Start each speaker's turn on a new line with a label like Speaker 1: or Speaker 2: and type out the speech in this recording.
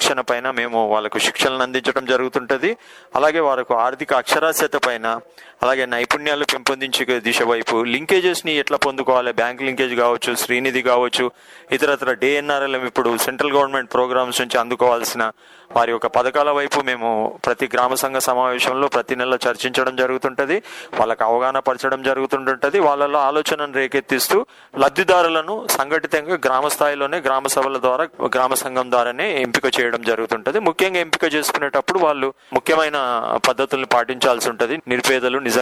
Speaker 1: క్రమశిక్షణ పైన మేము వాళ్ళకు శిక్షణలు అందించడం జరుగుతుంటది అలాగే వారికి ఆర్థిక అక్షరాస్యత పైన అలాగే నైపుణ్యాలు పెంపొందించే దిశ వైపు లింకేజెస్ ని ఎట్లా పొందుకోవాలి బ్యాంక్ లింకేజ్ కావచ్చు శ్రీనిధి కావచ్చు ఇతరత్ర డిఎన్ఆర్ఎల్ఎం ఇప్పుడు సెంట్రల్ గవర్నమెంట్ ప్రోగ్రామ్స్ నుంచి అందుకోవాల్సిన వారి యొక్క పథకాల వైపు మేము ప్రతి గ్రామ సంఘ సమావేశంలో ప్రతి నెల చర్చించడం జరుగుతుంటది వాళ్ళకి అవగాహన పరచడం జరుగుతుంటుంటది వాళ్ళలో ఆలోచనను రేకెత్తిస్తూ లబ్ధిదారులను సంఘటితంగా గ్రామ స్థాయిలోనే గ్రామ సభల ద్వారా గ్రామ సంఘం ద్వారానే ఎంపిక చేయడం జరుగుతుంటది ముఖ్యంగా ఎంపిక చేసుకునేటప్పుడు వాళ్ళు ముఖ్యమైన పద్ధతుల్ని పాటించాల్సి ఉంటది నిరుపేదలు నిజంగా